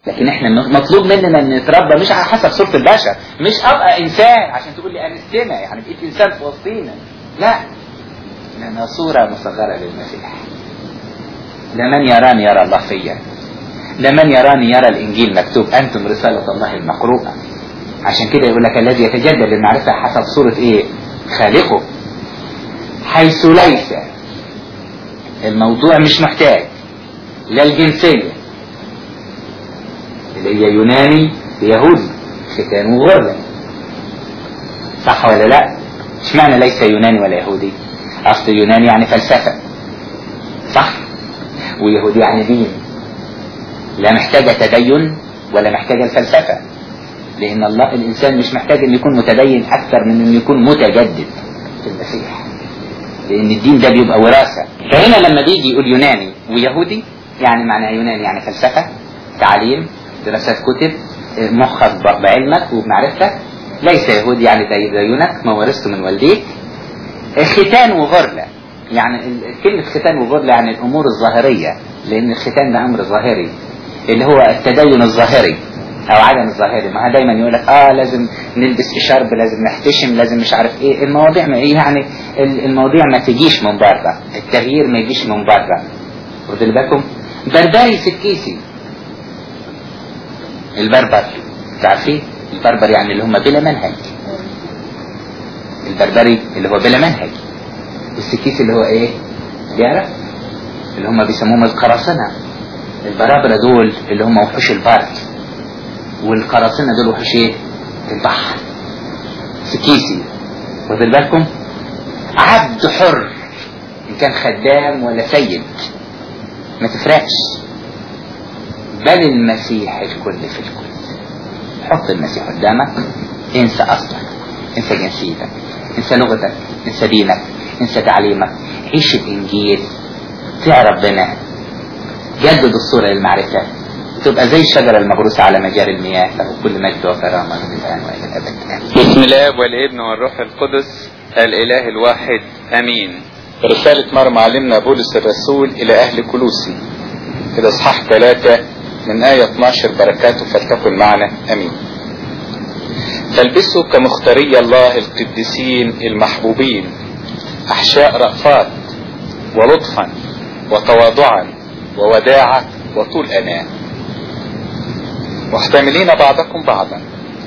لكن احنا مطلوب مننا ان نتربى مش على حسب صورة البشر مش ابقى انسان عشان تقول لي انستنا يعني بقيت انسان في وسطينا لا لنا صورة مصغرة للمسيح لمن يراني يرى الله فيا لمن يراني يرى الانجيل مكتوب انتم رسالة الله المقروءة عشان كده يقول لك الذي يتجدد المعرفة حسب صورة ايه خالقه حيث ليس الموضوع مش محتاج لا الجنسية اللي هي يوناني يهودي ختان وغربة صح ولا لا اشمعنى ليس يوناني ولا يهودي اصل يوناني يعني فلسفة صح ويهودي يعني دين لا محتاجة تدين ولا محتاجة الفلسفة لان الله الانسان مش محتاج ان يكون متدين اكثر من انه يكون متجدد في المسيح لان الدين ده بيبقى وراثة فهنا لما بيجي يقول يوناني ويهودي يعني معنى يوناني يعني فلسفة تعليم دراسات كتب مخك بعلمك وبمعرفتك ليس يهودي يعني دينك ما ورثته من والديك ختان وغرلة يعني كلمة ختان وغرلة يعني الأمور الظاهرية لأن الختان ده أمر ظاهري اللي هو التدين الظاهري أو عدم الظاهري ما دايما يقول لك آه لازم نلبس إشارب لازم نحتشم لازم مش عارف إيه المواضيع ما إيه يعني المواضيع ما تجيش من بره التغيير ما يجيش من بره واخدين بالكم بربري سكيسي البربر تعرفين البربر يعني اللي هم بلا منهج البربري اللي هو بلا منهج والسكيس اللي هو ايه بيعرف اللي هم بيسموهم القراصنة البرابرة دول اللي هم وحوش البر والقراصنة دول وحوش ايه البحر سكيسي واخد بالكم عبد حر ان كان خدام ولا سيد ما تفرقش بل المسيح الكل في الكل حط المسيح قدامك انسى اصلك انسى جنسيتك انسى لغتك انسى دينك انسى تعليمك عيش الانجيل تعرف ربنا جدد الصورة للمعرفة تبقى زي الشجرة المغروسة على مجاري المياه له كل مجد وكرامة من الآن وإلى الأبد بسم الله والابن والروح القدس الإله الواحد أمين رسالة مرمى علمنا بولس الرسول إلى أهل كلوسي في الإصحاح 3 من آية 12 بركاته فلتكن معنا أمين تلبسوا كمختاري الله القديسين المحبوبين أحشاء رأفات ولطفا وتواضعا ووداعة وطول أناة محتملين بعضكم بعضا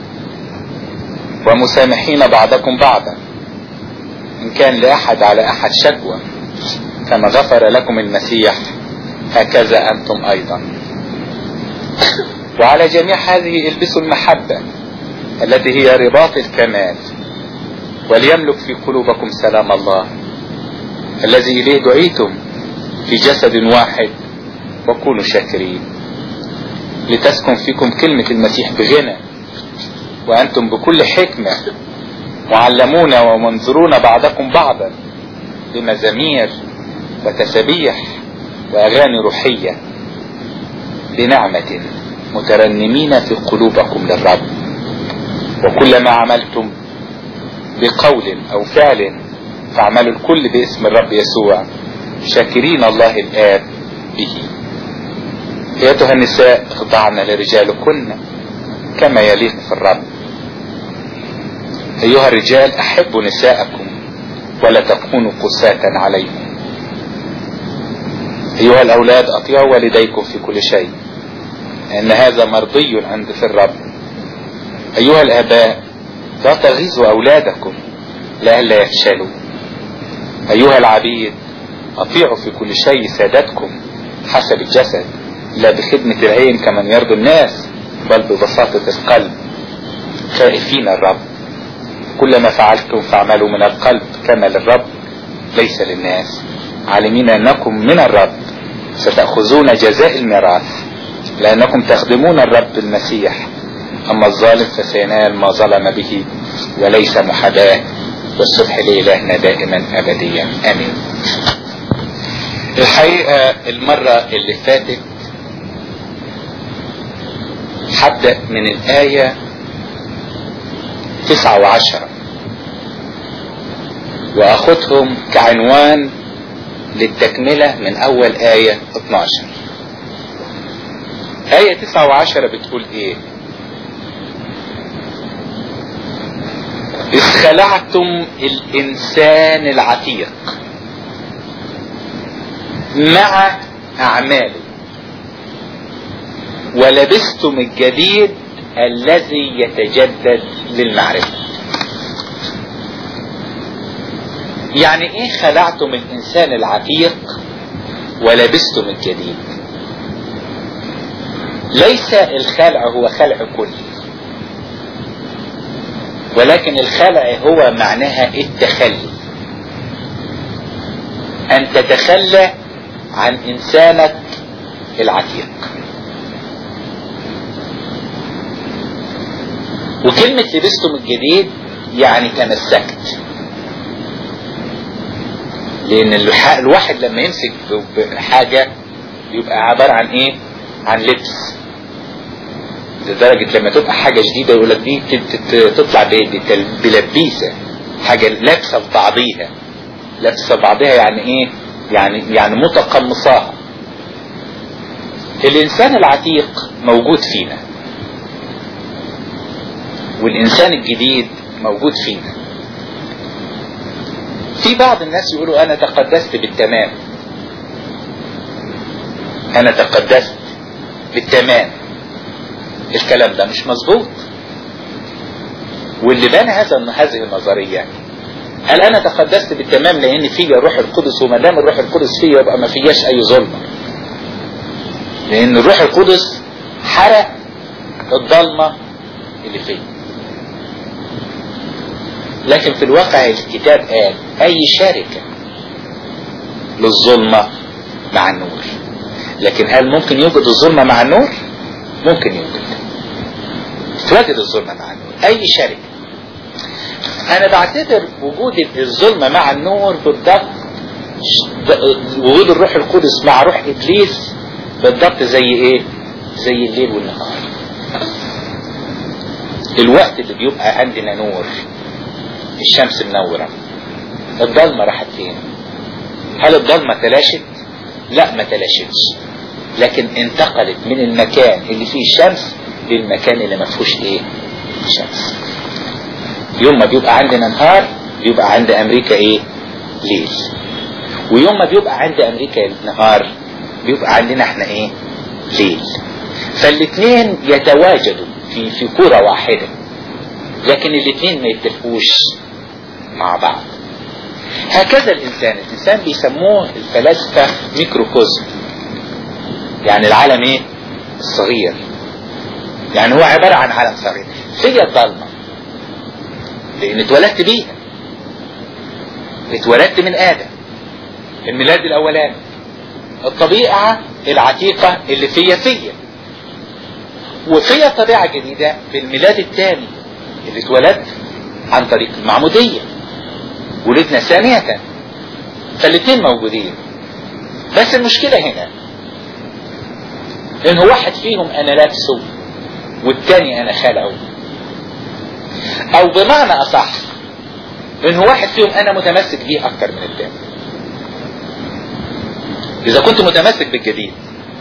ومسامحين بعضكم بعضا إن كان لأحد على أحد شكوى كما غفر لكم المسيح هكذا أنتم أيضا وعلى جميع هذه البسوا المحبة التي هي رباط الكمال وليملك في قلوبكم سلام الله الذي إليه دعيتم في جسد واحد وكونوا شاكرين لتسكن فيكم كلمة المسيح بغنى وأنتم بكل حكمة معلمون ومنظرون بعضكم بعضا بمزامير وتسبيح وأغاني روحية بنعمة مترنمين في قلوبكم للرب وكلما عملتم بقول أو فعل فاعملوا الكل باسم الرب يسوع شاكرين الله الآب به أيتها النساء اخضعن لرجالكن كما يليق في الرب أيها الرجال أحبوا نساءكم ولا تكونوا قساة عليهم أيها الأولاد أطيعوا والديكم في كل شيء لأن هذا مرضي عند في الرب أيها الآباء لا تغيظوا أولادكم لئلا يفشلوا أيها العبيد أطيعوا في كل شيء سادتكم حسب الجسد لا بخدمة العين كمن يرضي الناس بل ببساطة القلب خائفين الرب كلما فعلتم فاعملوا من القلب كما للرب ليس للناس عالمين أنكم من الرب ستأخذون جزاء الميراث لأنكم تخدمون الرب المسيح أما الظالم فسينال ما ظلم به وليس محاباة والصبح لإلهنا دائما أبديا آمين الحقيقة المرة اللي فاتت هبدأ من الآية تسعة وعشرة وأخذهم كعنوان للتكملة من أول آية 12 آية تسعة وعشرة بتقول ايه إذ خلعتم الإنسان العتيق مع أعماله ولبستم الجديد الذي يتجدد للمعرفة يعني ايه خلعتم الانسان العتيق ولبستم الجديد ليس الخلع هو خلع كلي ولكن الخلع هو معناها التخلي ان تتخلى عن انسانك العتيق وكلمة لبستم الجديد يعني تمسكت لان الواحد لما يمسك بحاجة يبقى عبارة عن ايه عن لبس لدرجة لما تبقى حاجة جديدة يقول لك دي تطلع بلبيسة حاجة لابسة في بعضيها لابسة بعضها يعني ايه يعني يعني متقمصاها الانسان العتيق موجود فينا والانسان الجديد موجود فينا في بعض الناس يقولوا انا تقدست بالتمام انا تقدست بالتمام الكلام ده مش مظبوط واللي بنى هذا هذه النظرية قال انا تقدست بالتمام لان فيا الروح القدس وما دام الروح القدس فيا يبقى ما فياش اي ظلمه لان الروح القدس حرق الضلمه اللي فيا لكن في الواقع الكتاب قال اي شركة للظلمة مع النور لكن هل ممكن يوجد الظلمة مع النور ممكن يوجد توجد الظلمة مع النور اي شركة انا بعتبر وجود الظلمة مع النور بالضبط وجود الروح القدس مع روح ابليس بالضبط زي ايه زي الليل والنهار الوقت اللي بيبقى عندنا نور الشمس منورة الضلمة راحت فين هل الضلمة تلاشت لا ما تلاشتش لكن انتقلت من المكان اللي فيه الشمس للمكان اللي ما فيهوش ايه شمس يوم ما بيبقى عندنا نهار بيبقى عند امريكا ايه ليل ويوم ما بيبقى عند امريكا نهار بيبقى عندنا احنا ايه ليل فالاثنين يتواجدوا في في كرة واحدة لكن الاثنين ما يتفقوش مع بعض هكذا الانسان الانسان بيسموه الفلاسفة ميكروكوزم يعني العالم ايه الصغير يعني هو عبارة عن عالم صغير فيا الضلمة لان اتولدت بيها اتولدت من ادم الميلاد الاولاني الطبيعة العتيقة اللي فيا فيا وفيا طبيعة جديدة بالميلاد الثاني اللي اتولدت عن طريق المعمودية ولدنا ثانية فالاثنين موجودين بس المشكلة هنا ان واحد فيهم انا لابسه والتاني انا خلقه او بمعنى اصح ان واحد فيهم انا متمسك بيه اكتر من التاني اذا كنت متمسك بالجديد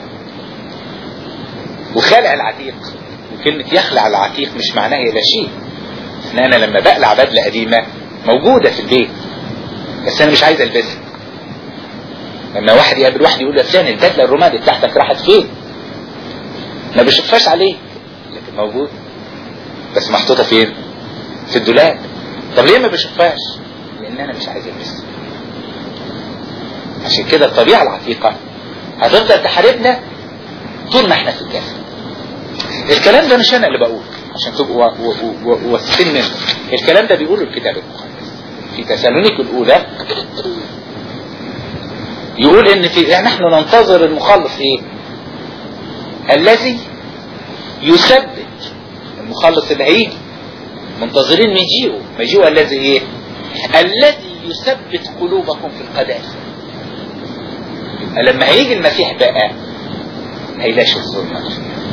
وخلع العتيق وكلمة يخلع العتيق مش معناها إلى شيء ان انا لما بقلع بدلة قديمة موجودة في البيت بس انا مش عايز البسها لما واحد يقابل واحد يقول له فلان البدلة الرمادي بتاعتك راحت فين ما بشوفهاش عليه لكن موجود بس محطوطة فين في الدولاب طب ليه ما بشوفهاش لان انا مش عايز البسها عشان كده الطبيعة العتيقة هتفضل تحاربنا طول ما احنا في الجسد الكلام ده مش انا اللي بقوله عشان تبقوا واثقين منه الكلام ده بيقوله الكتاب المقدس في تسالونيك الاولى يقول ان في يعني نحن ننتظر المخلص ايه الذي يثبت المخلص اللي هيجي منتظرين مجيئه مجيئه الذي ايه الذي يثبت قلوبكم في القداسه لما هيجي المسيح بقى هيلاش الظلمة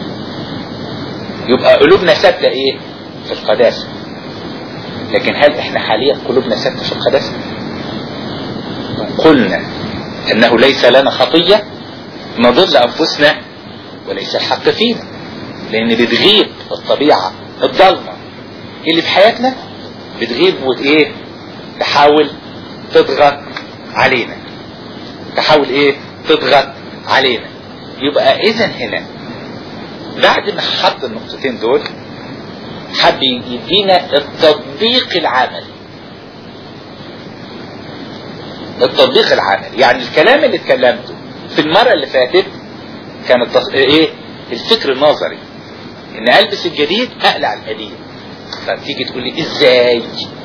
يبقى قلوبنا ثابتة ايه في القداسة لكن هل احنا حاليا قلوبنا ثابتة في القداسة قلنا انه ليس لنا خطية نضل انفسنا وليس الحق فينا لان بتغيب الطبيعة الضلمة اللي في حياتنا بتغيب وايه تحاول تضغط علينا تحاول ايه تضغط علينا يبقى اذا هنا بعد ما حط النقطتين دول حب يدينا التطبيق العملي التطبيق العملي يعني الكلام اللي اتكلمته في المرة اللي فاتت كان التص... ايه الفكر النظري ان البس الجديد اقلع القديم فتيجي تقول لي ازاي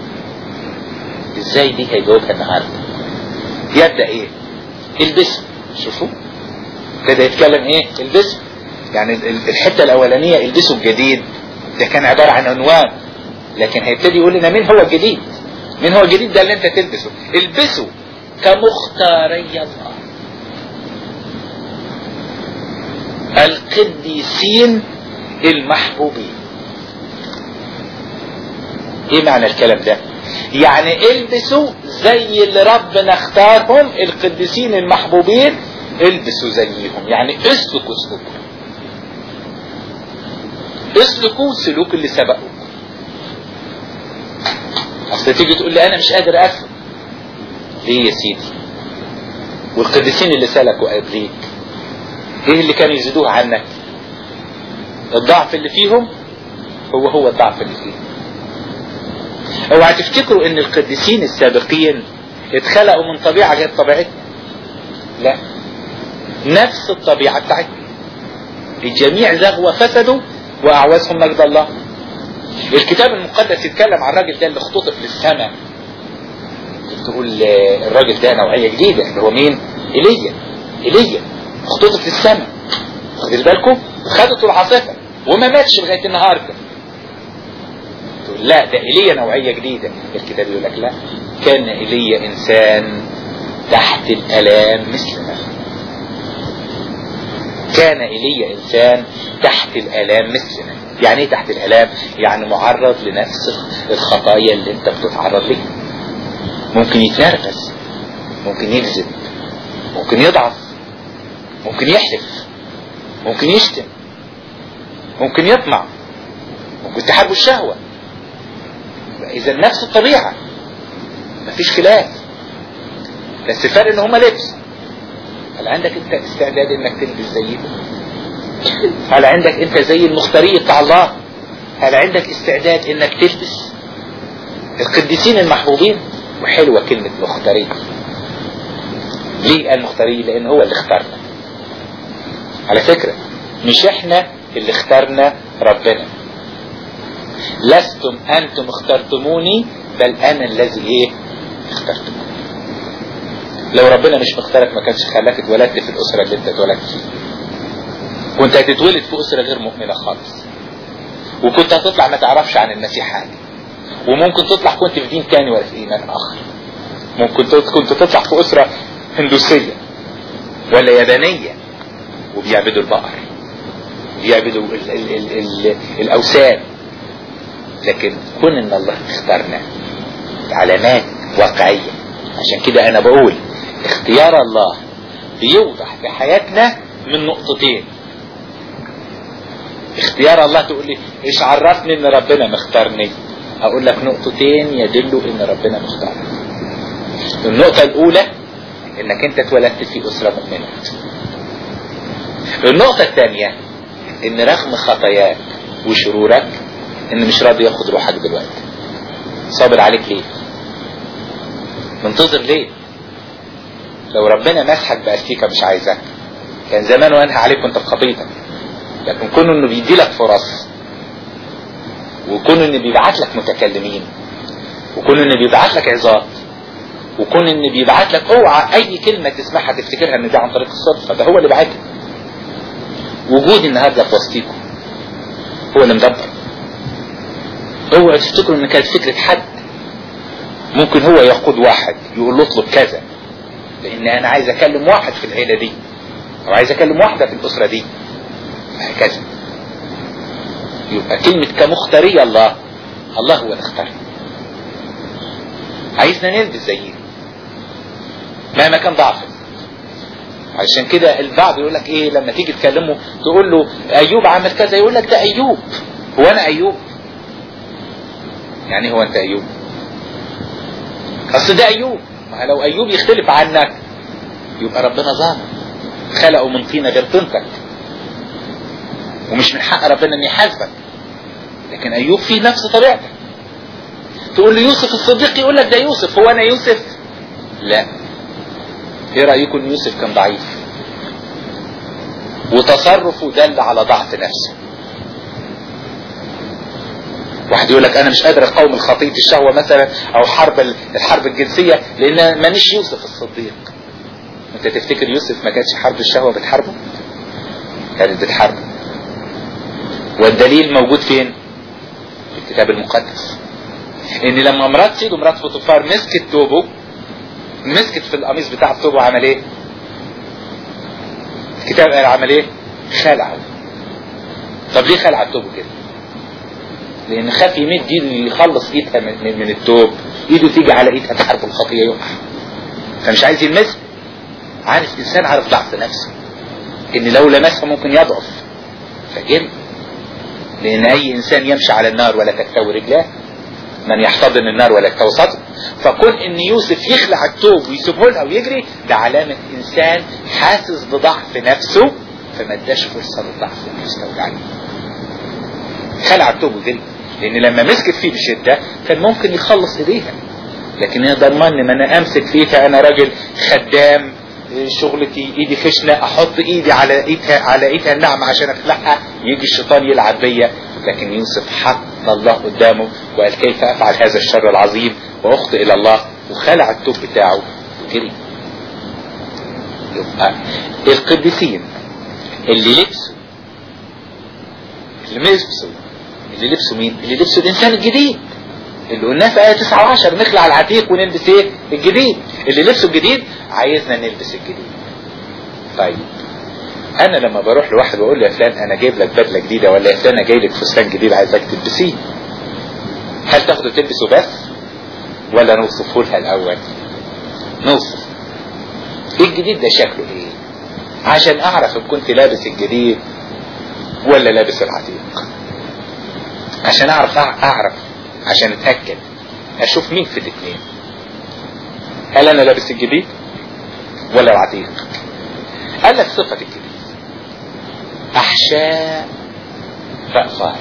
ازاي دي هيجاوبها النهارده يبدا ايه البسه شوفوا كده يتكلم ايه البسه يعني الحته الاولانيه البسوا الجديد ده كان عباره عن عنوان لكن هيبتدي يقول لنا مين هو الجديد مين هو الجديد ده اللي انت تلبسه البسه كمختاري الله القديسين المحبوبين ايه معنى الكلام ده يعني البسوا زي اللي ربنا اختارهم القديسين المحبوبين البسوا زيهم يعني اسلكوا اسلكوا اسلكوا سلوك اللي سبقوا اصل تيجي تقول لي انا مش قادر اسلك ليه يا سيدي والقديسين اللي سلكوا قبليك ايه اللي كانوا يزيدوه عنك الضعف اللي فيهم هو هو الضعف اللي فيهم اوعى تفتكروا ان القديسين السابقين اتخلقوا من طبيعة غير طبيعتنا لا نفس الطبيعة بتاعتنا الجميع زغوا فسدوا واعوزهم مجد الله الكتاب المقدس يتكلم عن الراجل ده اللي اختطف للسماء تقول الراجل ده نوعية جديدة اللي هو مين ايليا ايليا اختطف للسماء واخدين بالكم خدته العاصفة وما ماتش لغاية النهاردة تقول لا ده ايليا نوعية جديدة الكتاب يقول لك لا كان ايليا انسان تحت الالام مثلنا كان ايليا انسان تحت الالام مثلنا يعني ايه تحت الالام يعني معرض لنفس الخطايا اللي انت بتتعرض ليها ممكن يتنرفز ممكن يكذب ممكن يضعف ممكن يحلف ممكن يشتم ممكن يطمع ممكن تحاربه الشهوة اذا نفس الطبيعة مفيش خلاف بس الفرق ان هما لبس هل عندك انت استعداد انك تلبس زيهم هل عندك انت زي المختارية بتاع الله هل عندك استعداد انك تلبس القديسين المحبوبين وحلوة كلمة مختارية ليه المختارية لان هو اللي اختارنا على فكرة مش احنا اللي اخترنا ربنا لستم انتم اخترتموني بل انا الذي ايه اخترتكم لو ربنا مش مختارك ما كانش خلاك اتولدت في الاسرة اللي انت اتولدت فيها كنت هتتولد في اسرة غير مؤمنة خالص وكنت هتطلع ما تعرفش عن المسيح حاجة وممكن تطلع كنت في دين تاني ولا في ايمان اخر ممكن كنت تطلع في اسرة هندوسية ولا يابانية وبيعبدوا البقر بيعبدوا ال ال ال ال الاوثان لكن كون ان الله اختارنا علامات واقعية عشان كده انا بقول اختيار الله بيوضح في حياتنا من نقطتين اختيار الله تقول لي ايش عرفني ان ربنا مختارني اقول لك نقطتين يدلوا ان ربنا مختارك النقطة الاولى انك انت اتولدت في اسرة مؤمنة النقطة الثانية ان رغم خطاياك وشرورك ان مش راضي ياخد روحك دلوقتي صابر عليك ليه منتظر ليه لو ربنا مسحك باستيكة مش عايزك كان زمان وانهى عليك وانت في خطيتك لكن كونه انه بيدي لك فرص وكون انه بيبعت لك متكلمين وكون انه بيبعت لك عظات وكون انه بيبعت لك اوعى اي كلمة تسمعها تفتكرها ان دي عن طريق الصدفة ده هو اللي بعتها وجودي النهاردة في وسطيكم هو اللي مدبر اوعى تفتكروا ان كانت فكرة حد ممكن هو يقود واحد يقول له اطلب كذا لان انا عايز اكلم واحد في العيلة دي او عايز اكلم واحدة في الاسرة دي هكذا يبقى كلمة كمختارية الله الله هو اللي اختار عايزنا نلبس زيه مهما كان ضعفك عشان كده البعض يقول لك ايه لما تيجي تكلمه تقول له ايوب عمل كذا يقول لك ده ايوب هو انا ايوب يعني هو انت ايوب اصل ده ايوب ما لو ايوب يختلف عنك يبقى ربنا ظالم خلقه من طينه غير طينتك ومش من حق ربنا ان يحاسبك لكن ايوب فيه نفس طبيعتك تقول له يوسف الصديق يقول لك ده يوسف هو انا يوسف لا ايه رايكم ان يوسف كان ضعيف وتصرفه دل على ضعف نفسه واحد يقول لك انا مش قادر اقاوم الخطية الشهوة مثلا او حرب الحرب الجنسية لان مانيش يوسف الصديق انت تفتكر يوسف ما كانتش حرب الشهوة بتحاربه كانت بتحاربه والدليل موجود فين في الكتاب المقدس ان لما مرات سيده مرات فوتوفار مسكت توبه مسكت في القميص بتاع توبه عمل ايه الكتاب قال عمل ايه خلعه طب ليه خلع توبه كده لان خاف يمد ايده يخلص ايدها من, من, من التوب ايده تيجي على ايدها تحارب الخطيه يقع فمش عايز يلمسها عارف انسان عارف ضعف نفسه ان لو لمسها ممكن يضعف فجري لان اي انسان يمشي على النار ولا تكتوي رجلاه من يحتضن النار ولا يكتوي صدره فكون ان يوسف يخلع التوب ويسيبه لها ويجري ده علامة انسان حاسس بضعف نفسه فما اداش فرصة للضعف النفس توجعني خلع التوب وجري لان لما مسكت فيه بشدة كان ممكن يخلص ايديها لكن هي ضمني ما انا امسك فيها انا راجل خدام شغلتي ايدي خشنة احط ايدي على ايدها على ايدها الناعمة عشان اخلعها يجي الشيطان يلعب بيا لكن يوسف حط الله قدامه وقال كيف افعل هذا الشر العظيم واخطئ الى الله وخلع التوب بتاعه وجري يبقى القديسين اللي لبسوا اللي لبسوا اللي لبسوا مين اللي لبسوا الانسان الجديد اللي قلناه في آية 9 و10 نخلع العتيق ونلبس ايه الجديد اللي لبسوا الجديد عايزنا نلبس الجديد طيب انا لما بروح لواحد واقول له يا فلان انا جايب لك بدله جديده ولا يا فلان انا جاي لك فستان جديد عايزك تلبسيه هل تاخده تلبسه بس ولا نوصفه لها الاول نوصف ايه الجديد ده شكله ايه عشان اعرف ان كنت لابس الجديد ولا لابس العتيق عشان اعرف اعرف عشان اتاكد اشوف مين في الاثنين هل انا لابس الجديد ولا العتيق قال لك صفة الجديد احشاء رأفات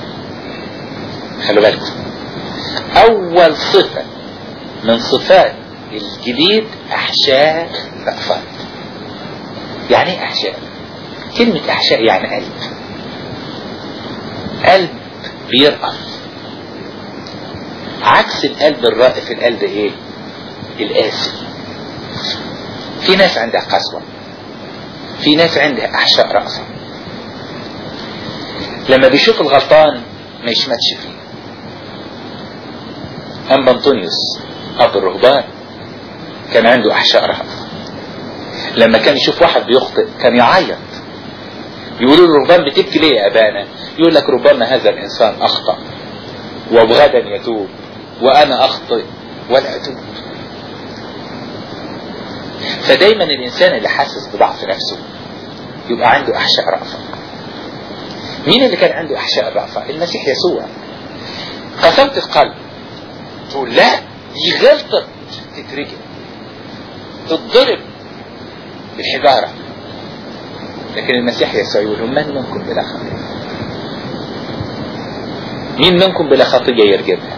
خلوا بالكم اول صفة من صفات الجديد احشاء رأفات يعني ايه احشاء كلمة احشاء يعني قلب قلب بيرأف عكس القلب الرائف القلب ايه القاسي في ناس عندها قسوة في ناس عندها احشاء رأفة لما بيشوف الغلطان ما يشمتش فيه أما أنطونيوس أب الرهبان كان عنده أحشاء رأفة لما كان يشوف واحد بيخطئ كان يعيط يقولوا له الرهبان بتبكي ليه يا أبانا يقول لك ربما هذا الإنسان أخطأ وغدا يتوب وأنا أخطئ ولا أتوب فدايما الإنسان اللي حاسس بضعف نفسه يبقى عنده أحشاء رأفة مين اللي كان عنده أحشاء الرأفة المسيح يسوع قسوة القلب تقول لا دي غلطة تترجم تتضرب بالحجارة لكن المسيح يسوع يقول من منكم بلا خطية مين منكم بلا خطية يرجمها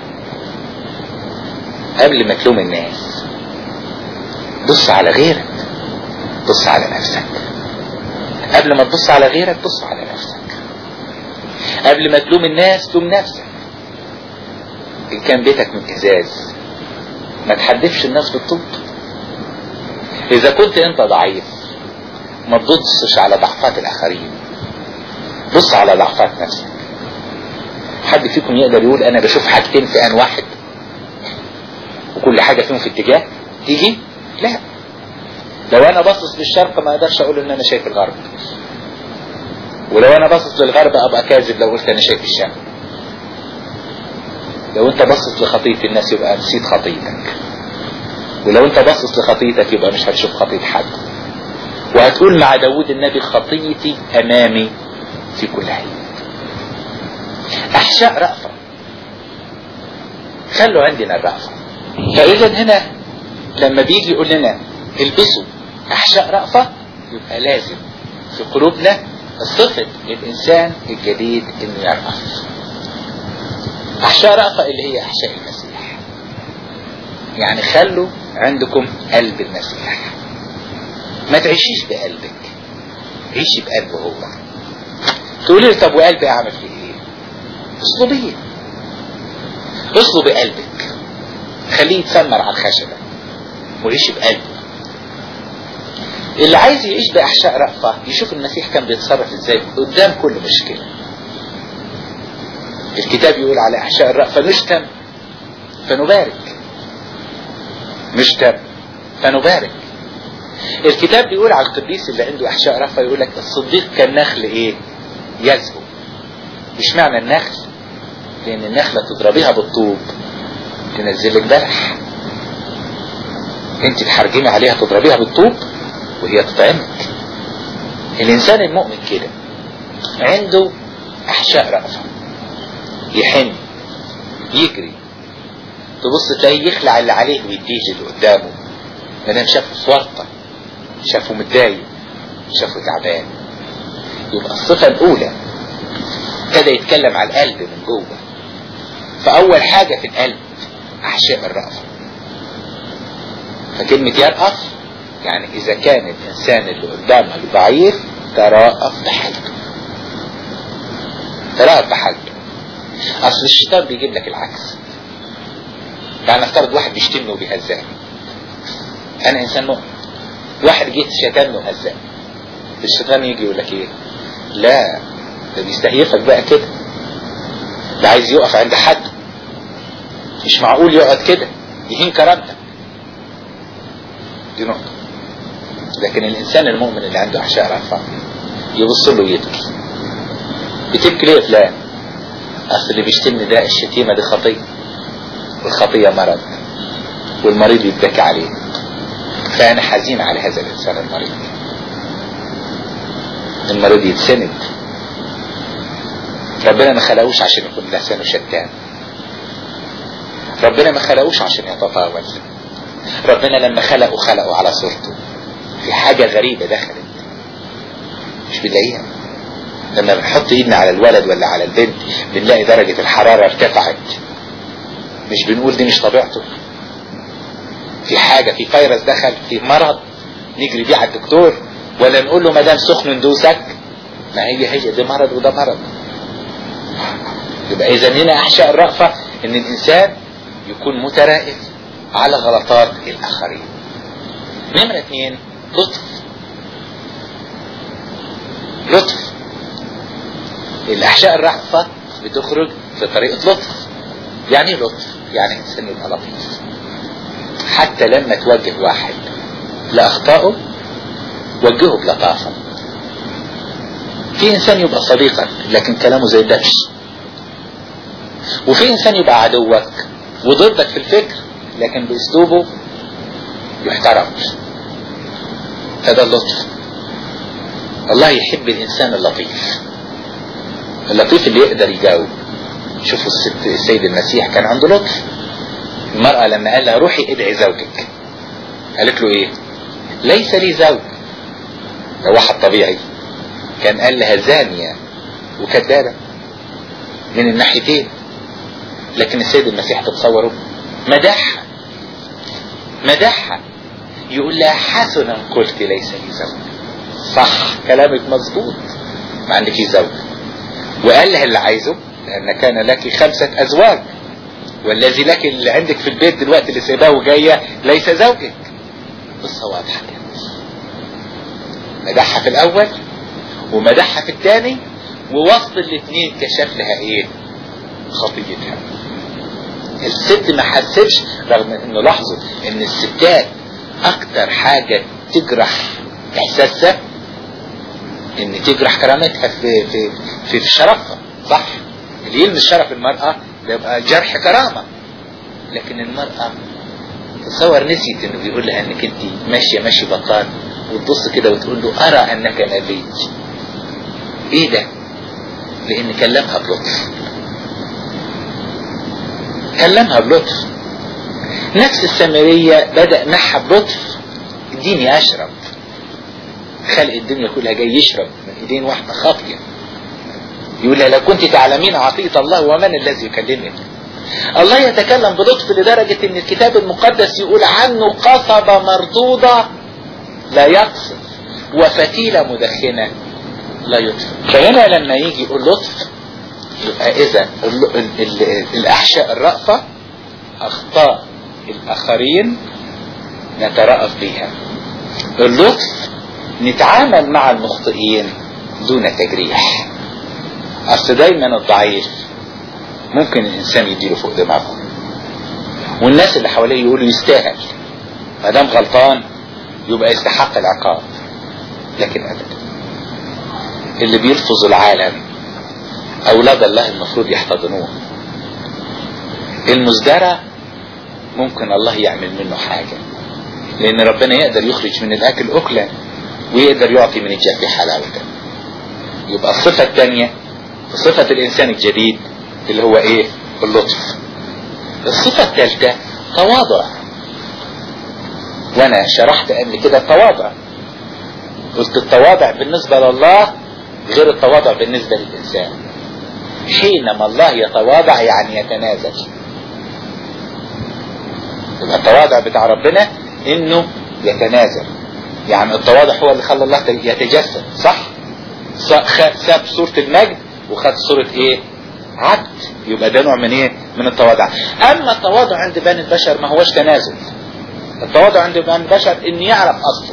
قبل ما تلوم الناس بص على غيرك بص على نفسك قبل ما تبص على غيرك بص على نفسك قبل ما تلوم الناس لوم نفسك ان كان بيتك من ازاز ما تحدفش الناس بالطوب اذا كنت انت ضعيف ما تبصش على ضعفات الاخرين بص على ضعفات نفسك حد فيكم يقدر يقول انا بشوف حاجتين في ان واحد وكل حاجة فيهم في اتجاه تيجي لا لو انا باصص للشرق ما اقدرش اقول ان انا شايف الغرب ولو انا باصص للغرب ابقى كاذب لو قلت انا شايف الشرق لو انت باصص لخطية الناس يبقى نسيت خطيتك ولو انت باصص لخطيتك يبقى مش هتشوف خطية حد وهتقول مع داود النبي خطيتي امامي في كل حين احشاء رأفة خلوا عندنا الرأفة فاذا هنا لما بيجي يقول لنا البسوا احشاء رأفة يبقى لازم في قلوبنا صفة الانسان الجديد انه يرأف احشاء رأفة اللي هي احشاء المسيح يعني خلوا عندكم قلب المسيح ما تعيشيش بقلبك عيشي بقلبه هو تقولي لي طب وقلبي اعمل فيه ايه اصلبيه اصلبي قلبك خليه يتسمر على الخشبة وعيشي بقلبه اللي عايز يعيش بأحشاء رأفة يشوف المسيح كان بيتصرف ازاي قدام كل مشكلة الكتاب يقول على أحشاء الرأفة نشتم فنبارك نشتم فنبارك الكتاب بيقول على القديس اللي عنده أحشاء رأفة يقول لك الصديق كالنخل ايه يزهو مش معنى النخل لان النخلة تضربيها بالطوب تنزل لك بلح انت تحرجمي عليها تضربيها بالطوب وهي تطعمك الانسان المؤمن كده عنده احشاء رأفة يحن يجري تبص تلاقيه يخلع اللي عليه ويديه اللي قدامه ما دام شافه في ورطه شافه متضايق شافه تعبان يبقى الصفة الأولى ابتدى يتكلم على القلب من جوه فأول حاجة في القلب أحشاء الرأفة فكلمة يرأف يعني إذا كان الإنسان اللي قدامك ضعيف ترأف بحالته ترأف بحالته أصل الشيطان بيجيب لك العكس يعني نفترض واحد بيشتمني وبيهزاني أنا إنسان مؤمن واحد جيت شتمني وهزاني الشيطان يجي يقول لك إيه لا ده بيستهيفك بقى كده ده عايز يقف عند حد مش معقول يقعد كده يهين كرامتك دي نقطة لكن الإنسان المؤمن اللي عنده أحشاء رفع يبص له ويبكي بتبكي ليه يا فلان أصل اللي بيشتمني ده الشتيمة دي خطية والخطية مرض والمريض يتبكي عليه فأنا حزين على هذا الإنسان المريض المريض يتسند ربنا ما خلقوش عشان يكون لسانه شتان ربنا ما خلقوش عشان يتطاول ربنا لما خلقه خلقه على صورته في حاجة غريبة دخلت مش بنلاقيها لما بنحط ايدنا على الولد ولا على البنت بنلاقي درجة الحرارة ارتفعت مش بنقول دي مش طبيعته في حاجة في فيروس دخل في مرض نجري بيه على الدكتور ولا نقول له ما دام سخن ندوسك ما هي هي ده مرض وده مرض يبقى اذا هنا احشاء الرأفة ان الانسان يكون مترائف على غلطات الاخرين نمرة اثنين لطف لطف الاحشاء الرأفة بتخرج في طريقة لطف يعني ايه لطف يعني انسان يبقى لطيف حتى لما توجه واحد لأخطائه وجهه بلطافة في انسان يبقى صديقك لكن كلامه زي الدبش وفي انسان يبقى عدوك وضدك في الفكر لكن باسلوبه يحترم هذا اللطف الله يحب الانسان اللطيف اللطيف اللي يقدر يجاوب شوفوا الست السيد المسيح كان عنده لطف المرأة لما قال لها روحي ادعي زوجك قالت له ايه ليس لي زوج ده واحد طبيعي كان قال لها زانية وكذابة من الناحيتين لكن السيد المسيح تتصوروا مدحها مدحها يقول لها حسنا قلت ليس لي زوج صح كلامك مظبوط ما عندكي زوج وقال لها اللي عايزه لأن كان لك خمسة أزواج والذي لك اللي عندك في البيت دلوقتي اللي سايباه وجاية ليس زوجك قصة واضحة كده مدحها في الأول ومدحها في الثاني ووسط الاثنين كشف لها ايه خطيتها الست ما حسبش رغم انه لاحظوا ان الستات اكتر حاجة تجرح احساسها ان تجرح كرامتها في في في, في شرفها صح اللي يلمس شرف المرأة ده يبقى جرح كرامة لكن المرأة تصور نسيت انه بيقول لها انك انت ماشية ماشي بطال وتبص كده وتقول له ارى انك نبي ايه ده لان كلمها بلطف كلمها بلطف نفس السامرية بدأ معها بلطف اديني اشرب خلق الدنيا كلها جاي يشرب من ايدين واحدة خاطية يقول لها لو كنت تعلمين عطية الله ومن الذي يكلمك الله يتكلم بلطف لدرجة ان الكتاب المقدس يقول عنه قصبة مردودة لا يقصف وفتيلة مدخنة لا يطفئ فهنا لما يجي يقول لطف يبقى اذا الاحشاء الرأفة اخطاء الاخرين نترأف بها اللطف نتعامل مع المخطئين دون تجريح اصل دايما الضعيف ممكن الانسان يديله فوق دماغه والناس اللي حواليه يقولوا يستاهل ما دام غلطان يبقى يستحق العقاب لكن ابدا اللي بيلفظ العالم اولاد الله المفروض يحتضنوه المزدرع ممكن الله يعمل منه حاجة لان ربنا يقدر يخرج من الاكل اكلا ويقدر يعطي من الجهل حلاوة يبقى الصفة الثانية صفة الانسان الجديد اللي هو ايه اللطف الصفة الثالثة تواضع وانا شرحت قبل كده التواضع قلت التواضع بالنسبة لله غير التواضع بالنسبة للإنسان حينما الله يتواضع يعني يتنازل يبقى التواضع بتاع ربنا انه يتنازل يعني التواضع هو اللي خلى الله يتجسد صح ساب صورة المجد وخد صورة ايه عبد يبقى ده نوع من ايه من التواضع اما التواضع عند بني البشر ما هوش تنازل التواضع عند بني البشر ان يعرف اصله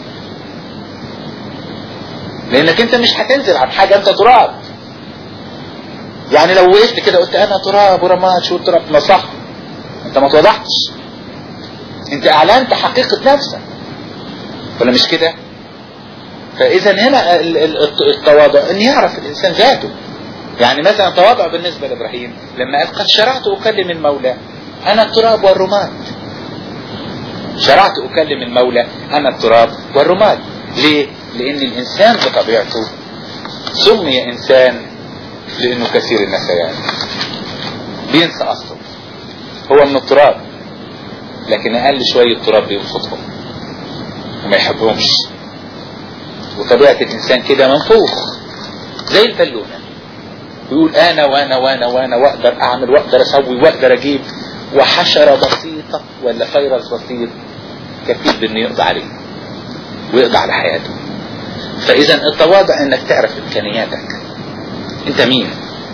لانك انت مش هتنزل عن حاجة انت تراب يعني لو وقفت كده قلت انا تراب ورماد شو التراب ما صح انت ما توضحتش انت اعلنت حقيقة نفسك ولا مش كده فاذا هنا التواضع ان يعرف الانسان ذاته يعني مثلا تواضع بالنسبة لابراهيم لما قال قد شرعت اكلم المولى انا التراب والرماد شرعت اكلم المولى انا التراب والرماد ليه لان الانسان بطبيعته سمي انسان لانه كثير النسيان بينسى اصله هو من التراب لكن اقل شوية تراب بينفضهم وما يحبهمش وطبيعة الانسان كده منفوخ زي البالونة يقول انا وانا وانا وانا واقدر اعمل واقدر اسوي واقدر اجيب وحشرة بسيطة ولا فيروس بسيط كفيل بانه يقضي عليه ويقضي على حياته فاذا التواضع انك تعرف امكانياتك انت مين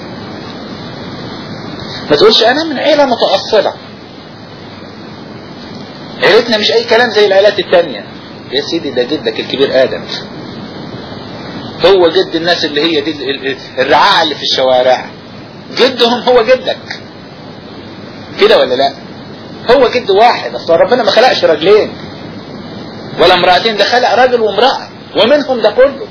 ما تقولش انا من عيلة متأصلة عيلتنا مش اي كلام زي العيلات التانية يا سيدي ده جدك الكبير ادم هو جد الناس اللي هي دي الرعاعة اللي في الشوارع جدهم هو جدك كده ولا لا هو جد واحد اصل ربنا ما خلقش رجلين ولا امرأتين ده خلق راجل وامرأة ومنهم ده كله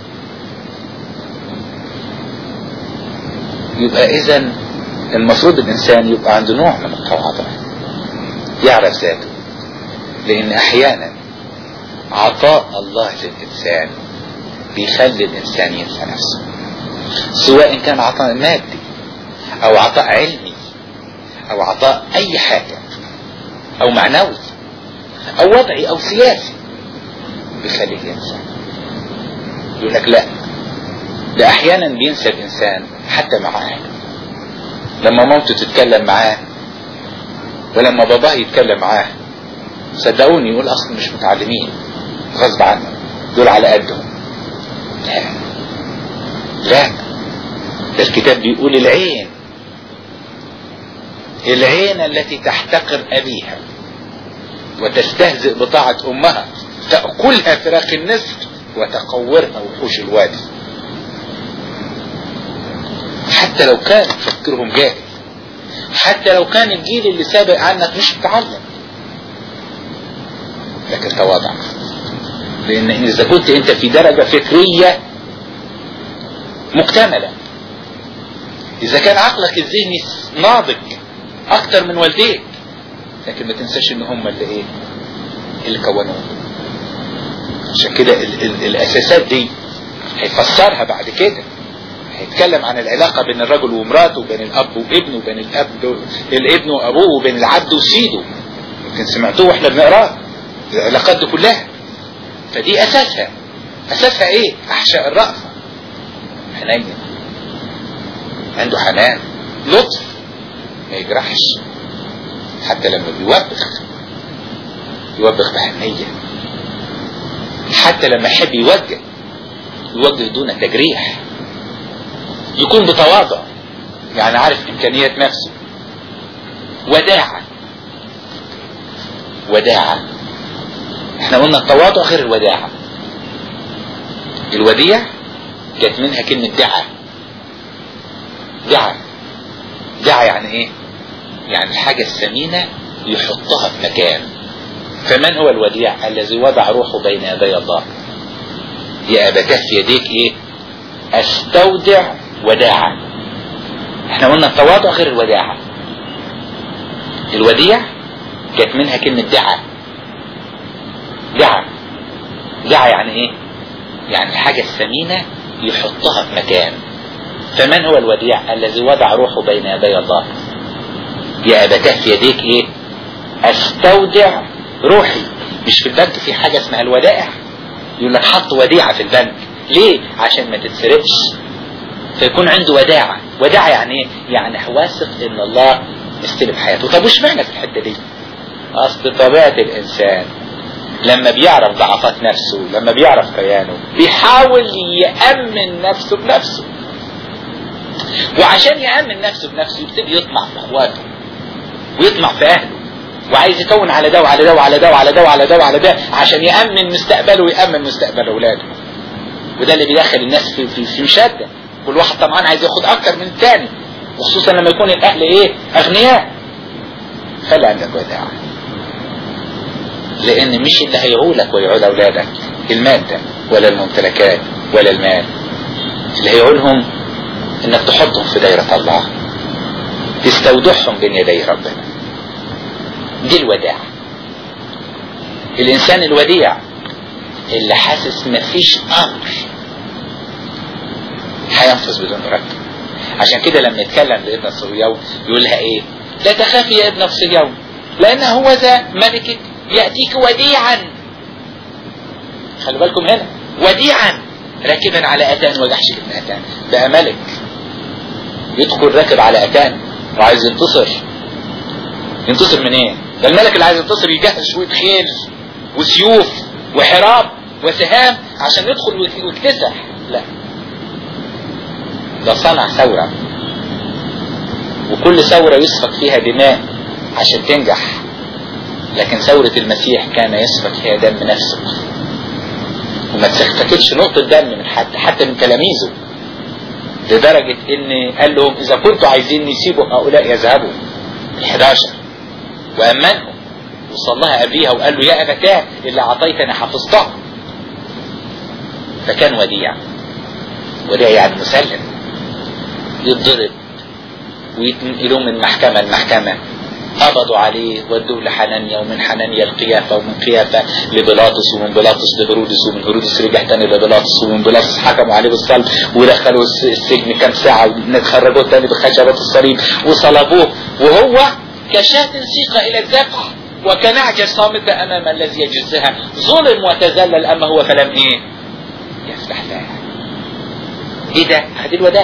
يبقى اذا المفروض الانسان يبقى عنده نوع من التواضع يعرف ذاته لان احيانا عطاء الله للانسان بيخلي الانسان ينسى نفسه سواء كان عطاء مادي او عطاء علمي او عطاء اي حاجة او معنوي او وضعي او سياسي بيخلي الانسان يقول لك لا ده احيانا بينسى الانسان حتى مع اهله لما مامته تتكلم معاه ولما باباه يتكلم معاه صدقوني يقول اصلا مش متعلمين غصب عنهم دول على قدهم لا لا ده الكتاب بيقول العين العين التي تحتقر أبيها وتستهزئ بطاعة أمها تأكلها فراخ النسر وتقورها وحوش الوادي حتى لو كان تفكيرهم جاهل حتى لو كان الجيل اللي سابق عنك مش متعلم لكن تواضع لان اذا كنت انت في درجة فكرية مكتملة اذا كان عقلك الذهني ناضج اكتر من والديك لكن ما تنساش ان هم اللي ايه اللي كونوه عشان كده ال ال الاساسات دي هيفسرها بعد كده هيتكلم عن العلاقة بين الرجل ومراته وبين الاب وابنه وبين الاب الابن وابوه وبين العبد وسيده يمكن سمعتوه واحنا بنقراه العلاقات دي كلها فدي اساسها اساسها ايه احشاء الرأفة حنين عنده حنان لطف ما يجرحش حتى لما بيوبخ يوبخ بحنية حتى لما يحب يوجه يوجه دون تجريح يكون بتواضع يعني عارف امكانيات نفسه وداعة وداعة احنا قلنا التواضع غير الوداعة الوديع جت منها كلمة دعة دعة دعة يعني ايه يعني الحاجة الثمينة يحطها في مكان فمن هو الوديع الذي وضع روحه بين يدي الله يا أبتاه في يديك ايه استودع وداعة احنا قلنا التواضع غير الوداعة الوديع جت منها كلمة دعة دعة دعة يعني ايه يعني الحاجة الثمينة يحطها في مكان فمن هو الوديع الذي وضع روحه بين يدي الله يا أبتاه في يديك ايه استودع روحي مش في البنك في حاجة اسمها الودائع يقول لك حط وديعة في البنك ليه عشان ما تتسرقش فيكون عنده وداعة وداعة يعني ايه يعني واثق ان الله استلم حياته طب وش معنى في الحتة دي اصل طبيعة الانسان لما بيعرف ضعفات نفسه لما بيعرف كيانه بيحاول يأمن نفسه بنفسه وعشان يأمن نفسه بنفسه يبتدي يطمع في اخواته ويطمع في اهله وعايز يكون على ده وعلى ده وعلى ده وعلى ده وعلى ده وعلى ده عشان يأمن مستقبله ويأمن مستقبل اولاده وده اللي بيدخل الناس في في, في مشاده كل واحد طبعا عايز ياخد اكتر من الثاني وخصوصا لما يكون الاهل ايه اغنياء خلي عندك وداعة لان مش اللي هيعولك ويعول اولادك المادة ولا الممتلكات ولا المال اللي هيعولهم انك تحطهم في دايرة الله تستودعهم بين يدي ربنا دي الوداع الانسان الوديع اللي حاسس مفيش امر هينفذ بدون مرتب عشان كده لما يتكلم لابن الصهيون يقول لها ايه لا تخافي يا ابن الصهيون لان هو ذا ملكك يأتيك وديعا خلي بالكم هنا وديعا راكبا على اتان وجحش ابن اتان بقى ملك يدخل راكب على اتان وعايز ينتصر ينتصر من ايه ده الملك اللي عايز ينتصر يجهز شوية خيل وسيوف وحراب وسهام عشان يدخل ويكتسح لا ده صنع ثورة وكل ثورة يسفك فيها دماء عشان تنجح لكن ثورة المسيح كان يسفك فيها دم نفسه وما تسفكتش نقطة دم من حد حتى من تلاميذه لدرجة ان قال لهم اذا كنتوا عايزين يسيبوا هؤلاء يذهبوا الحداشر وامنهم وصلها قبليها وقال له يا ابتاه اللي اعطيتني حفظتها فكان وديع وديع يعني مسلم يتضرب ويتنقلوه من محكمة لمحكمة قبضوا عليه ودوه لحنانيا ومن حنانيا لقيافة ومن قيافة لبيلاطس ومن بيلاطس لهرودس ومن هرودس رجع تاني لبيلاطس ومن بيلاطس حكموا عليه بالصلب ودخلوا السجن كام ساعة ونخرجوه تاني بخشبات الصليب وصلبوه وهو كشاة سيقة إلى الذبح وكنعجة صامتة أمام الذي يجزها ظلم وتذلل أما هو فلم إيه يفتح لها إيه ده هذه الوداع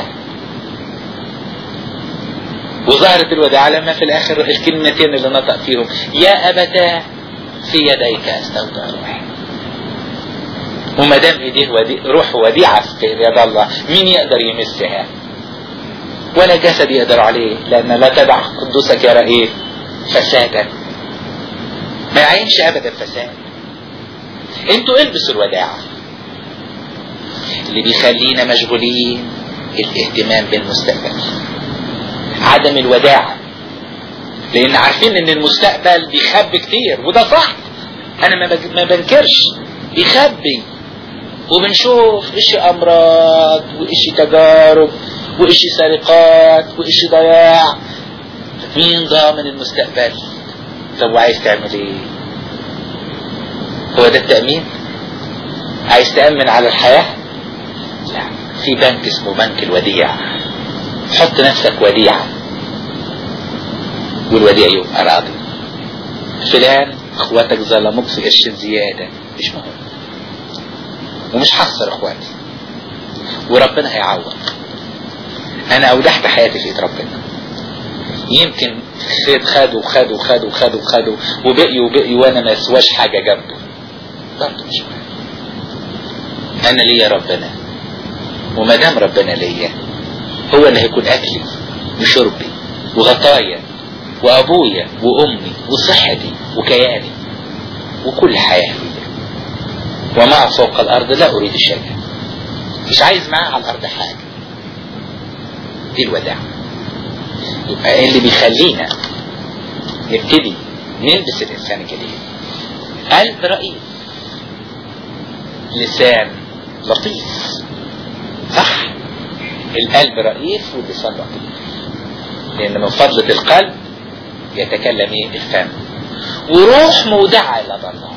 وظهرت الوداع لما في الآخر الكلمتين اللي نطق فيهم يا أبتاه في يديك أستودع روحي وما دام ايديه ودي روح وديعة في يد الله مين يقدر يمسها ولا جسد يقدر عليه لأن لا تدع قدوسك يرى ايه فسادا ما يعينش ابدا فساد انتوا البسوا الوداعة اللي بيخلينا مشغولين الاهتمام بالمستقبل عدم الوداعة لان عارفين ان المستقبل بيخبي كتير وده صح انا ما, ما بنكرش بيخبي وبنشوف ايش امراض وايش تجارب وايش سرقات وايش ضياع مين ضامن المستقبل طب وعايز تعمل ايه هو ده التأمين عايز تأمن على الحياة لا في بنك اسمه بنك الوديع حط نفسك وديعة والوديع يبقى راضي فلان اخواتك ظلموك في قرش زيادة مش مهم ومش حصر اخواتي وربنا هيعوض انا اودعت حياتي في ايد ربنا يمكن خد خدوا خدوا خدوا خدوا خدوا وبقي وبقي وانا ما اسواش حاجة جنبه برضه مش مهم انا ليا ربنا وما دام ربنا ليا هو اللي هيكون اكلي وشربي وغطايا وابويا وامي وصحتي وكياني وكل حياتي ومع فوق الارض لا اريد شيئا مش عايز معاه على الارض حاجه دي الوداع يبقى اللي بيخلينا نبتدي نلبس الانسان الجديد قلب رئيس لسان لطيف صح القلب رئيس واللسان لطيف لان من فضلة القلب يتكلم ايه الفم وروح مودعة الى الله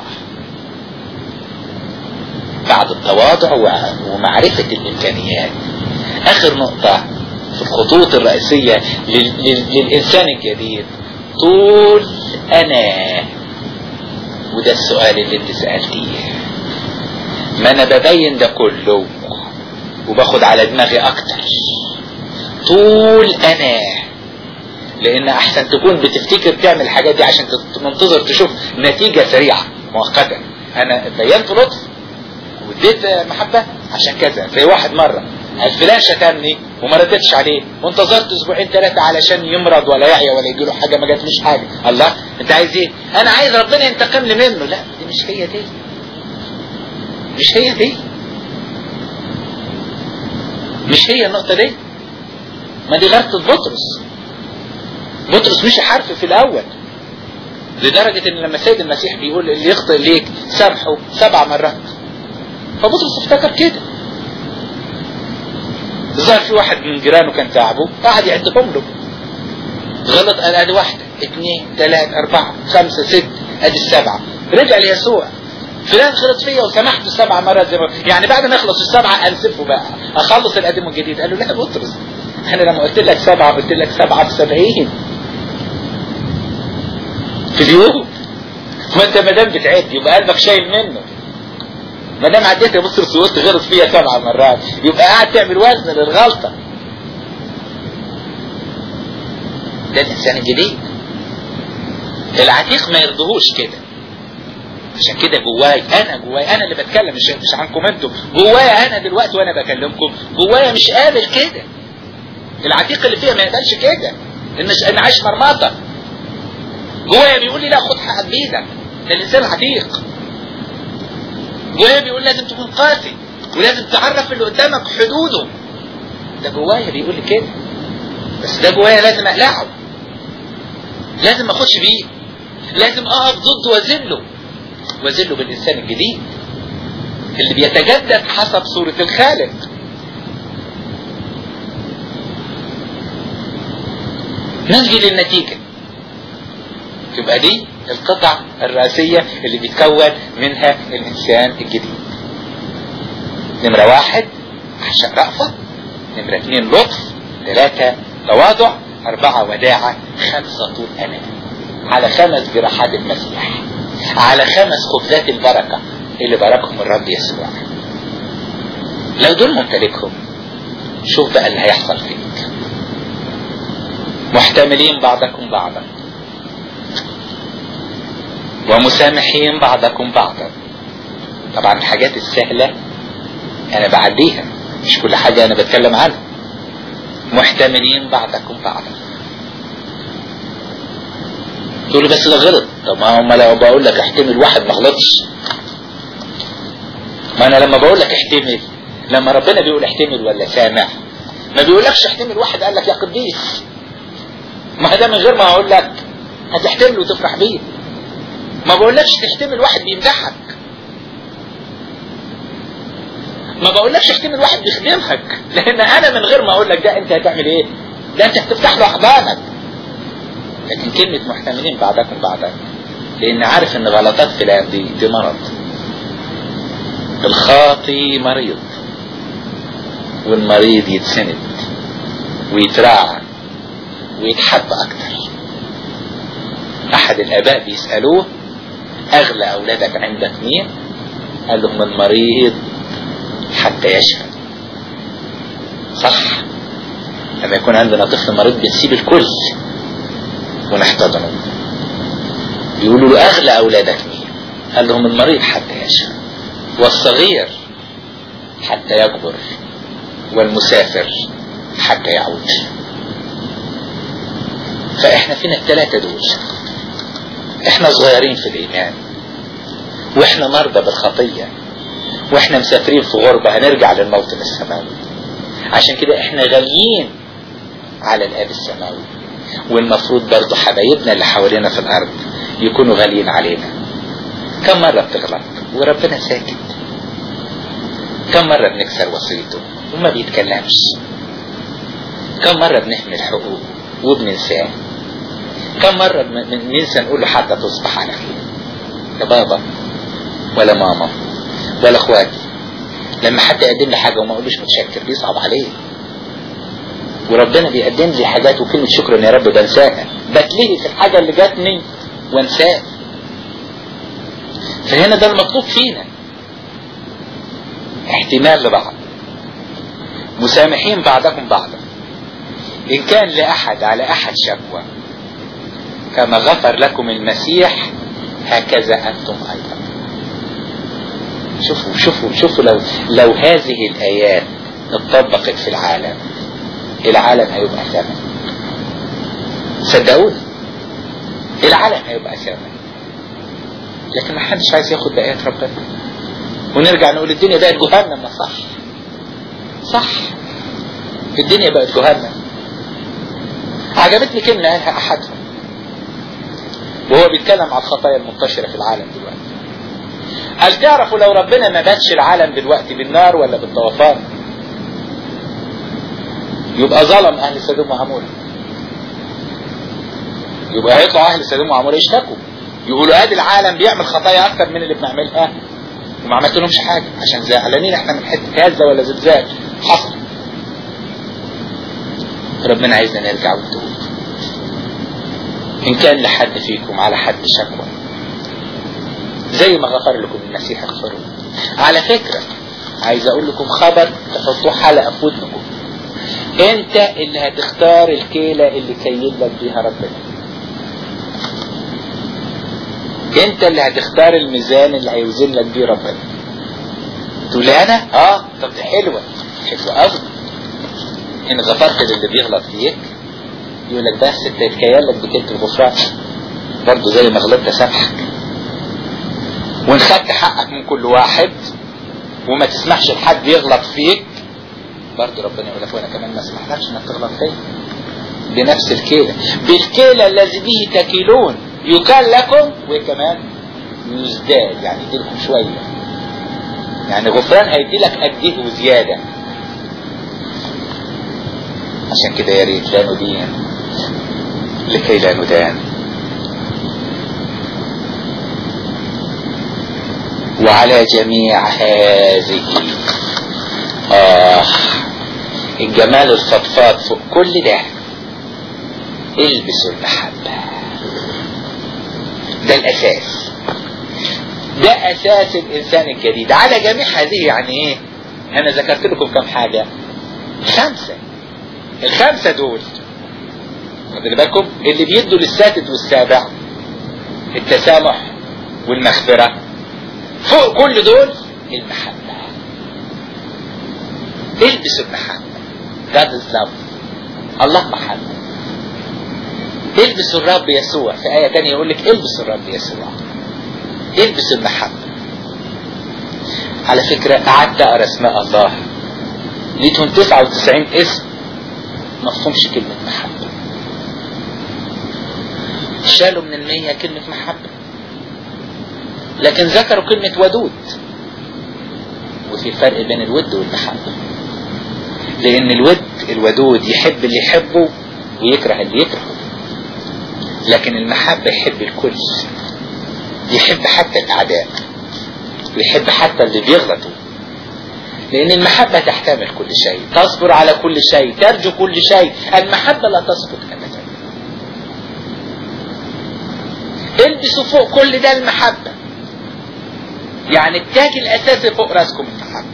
بعد التواضع ومعرفة الامكانيات اخر نقطة في الخطوط الرئيسية لل... لل... للانسان الجديد طول انا وده السؤال اللي انت سألتيه ما انا ببين ده كله وباخد على دماغي اكتر طول انا لان احسن تكون بتفتكر تعمل الحاجات دي عشان تنتظر تشوف نتيجة سريعة مؤقتة انا بينت لطف واديت محبة عشان كذا زي واحد مرة الفلان شتمني وما ردتش عليه وانتظرت اسبوعين ثلاثة علشان يمرض ولا يعيا ولا يجيله حاجة ما جاتلوش حاجة الله انت عايز ايه انا عايز ربنا ينتقم لي منه لا دي مش هي دي مش هي دي مش هي النقطة دي ما دي غلطة بطرس بطرس مش حرف في الاول لدرجة ان لما السيد المسيح بيقول اللي يخطئ ليك سامحه سبع مرات فبطرس افتكر كده ظهر في واحد من جيرانه كان تعبه قعد يعدهم له غلط قال ادي واحدة اثنين ثلاثة اربعة خمسة ست ادي السبعة رجع ليسوع فلان غلط فيا وسمحت سبع مرات زي ما يعني بعد ما يخلص السبعة انسفه بقى اخلص القديم والجديد قال له لا بطرس انا لما قلت لك سبعة قلت لك سبعة بسبعين في اليوم ما انت ما دام بتعد يبقى قلبك شايل منه ما دام عديت يا بطرس وقلت غلط فيا سبع مرات يبقى قاعد تعمل وزن للغلطة ده الانسان الجديد العتيق ما يرضهوش كده عشان كده جواي انا جواي انا اللي بتكلم مش مش عنكم انتوا جوايا انا دلوقتي وانا بكلمكم جوايا مش قابل كده العتيق اللي فيها ما يقبلش كده ان انا عايش مرمطه جوايا بيقول لي لا خد حقك بايدك ده الانسان عتيق جوايا بيقول لازم تكون قاسي ولازم تعرف اللي قدامك حدوده ده جوايا بيقول لي كده بس ده جوايا لازم اقلعه لازم ما اخدش بيه لازم اقف ضده واذله واذله بالانسان الجديد اللي بيتجدد حسب صورة الخالق نجي للنتيجة تبقى دي القطع الرئيسية اللي بيتكون منها الإنسان الجديد نمرة واحد عشان رأفة نمرة اثنين لطف ثلاثة تواضع أربعة وداعة خمسة طول أمان على خمس جراحات المسيح على خمس خبزات البركة اللي باركهم الرب يسوع لو دول ممتلكهم شوف بقى اللي هيحصل فيك محتملين بعضكم بعضا ومسامحين بعضكم بعضا طبعا الحاجات السهلة انا بعديها مش كل حاجة انا بتكلم عنها محتملين بعضكم بعضا تقول بس ده غلط طب ما هم لو بقول لك احتمل واحد ما غلطش ما انا لما بقول لك احتمل لما ربنا بيقول احتمل ولا سامع ما بيقولكش احتمل واحد قال لك يا قديس ما ده من غير ما اقول لك هتحتمل وتفرح بيه ما بقولكش تحتمل واحد بيمدحك ما بقولكش احتمل واحد بيخدمك لان انا من غير ما اقول لك ده انت هتعمل ايه ده انت هتفتح له احضانك لكن كلمة محتملين بعضكم بعضا لان عارف ان غلطات فلان دي دي مرض الخاطي مريض والمريض يتسند ويتراعى ويتحب اكتر احد الاباء بيسألوه اغلى اولادك عندك مين قال لهم المريض حتى يشفى صح لما يكون عندنا طفل مريض بنسيب الكل ونحتضنه يقولوا له اغلى اولادك مين قال لهم المريض حتى يشفى والصغير حتى يكبر والمسافر حتى يعود فاحنا فينا الثلاثة دول احنا صغيرين في الايمان واحنا مرضى بالخطية واحنا مسافرين في غربة هنرجع للموطن السماوي عشان كده احنا غاليين على الاب السماوي والمفروض برضه حبايبنا اللي حوالينا في الارض يكونوا غاليين علينا كم مرة بتغلط وربنا ساكت كم مرة بنكسر وصيته وما بيتكلمش كم مرة بنهمل حقوقه وبننساه كم مرة ننسى نقول له حتى تصبح على خير يا بابا ولا ماما ولا اخواتي لما حد يقدم لي حاجة وما اقولوش متشكر بيصعب عليه وربنا بيقدم لي حاجات وكلمة شكرا يا رب بنساها بتلهي في الحاجة اللي جاتني وانساها فهنا ده المطلوب فينا احتمال لبعض مسامحين بعضكم بعضا إن كان لأحد على أحد شكوى كما غفر لكم المسيح هكذا أنتم أيضا شوفوا شوفوا شوفوا لو لو هذه الآيات اتطبقت في العالم العالم هيبقى ثمن صدقوني العالم هيبقى ثمن لكن ما حدش عايز ياخد بآيات ربنا ونرجع نقول الدنيا بقت جهنم صح صح الدنيا بقت جهنم عجبتني كلمة قالها أحدهم وهو بيتكلم على الخطايا المنتشرة في العالم دلوقتي هل تعرفوا لو ربنا ما باتش العالم دلوقتي بالنار ولا بالطوفان يبقى ظلم أهل سدوم وعمورة يبقى هيطلعوا أهل سدوم وعمورة يشتكوا يقولوا ادي العالم بيعمل خطايا أكتر من اللي بنعملها وما عملت لهمش حاجة عشان زعلانين احنا من حتة هزة ولا زلزال حصل ربنا عايزنا نرجع ونتوب إن كان لحد فيكم على حد شكوى زي ما غفر لكم المسيح اغفروا على فكرة عايز أقول لكم خبر تحطوه حلقة في ودنكم أنت اللي هتختار الكيلة اللي كيل لك بيها ربنا أنت اللي هتختار الميزان اللي هيوزن لك بيه ربنا تقول أنا؟ آه طب دي حلوة حلوة قوي إن غفرت للي بيغلط فيك يقول لك بس انت يتكيل لك بكلمة الغفران برضه زي ما غلطت سامحك وان خدت حقك من كل واحد وما تسمحش لحد يغلط فيك برضه ربنا يقول لك وانا كمان ما اسمحلكش انك تغلط فيا بنفس الكيلة بالكيلة الذي به تكيلون يكال لكم وكمان يزداد يعني يدي لكم شوية يعني غفران هيدي لك قد وزيادة عشان كده يا ريت لا ندين لكي لا ندان وعلى جميع هذه آه الجمال الفضفاض فوق كل ده البسوا المحبة ده الأساس ده أساس الإنسان الجديد على جميع هذه يعني إيه أنا ذكرت لكم كم حاجة خمسة الخمسة دول خدوا بالكم اللي بيدوا للسادس والسابع التسامح والمغفرة فوق كل دول المحبة البسوا المحبة God is love الله محبة البسوا الرب يسوع في آية تانية يقول لك البسوا الرب يسوع البسوا المحبة على فكرة قعدت أقرأ اسماء الله لقيتهم 99 اسم مفهومش كلمة محبة شالوا من المية كلمة محبة لكن ذكروا كلمة ودود وفي فرق بين الود والمحبة لأن الود الودود يحب اللي يحبه ويكره اللي يكرهه لكن المحبة يحب الكل يحب حتى الأعداء ويحب حتى اللي بيغلطوا لأن المحبة تحتمل كل شيء تصبر على كل شيء ترجو كل شيء المحبة لا تسقط أبدا البسوا فوق كل ده المحبة يعني التاج الأساسي فوق راسكم المحبة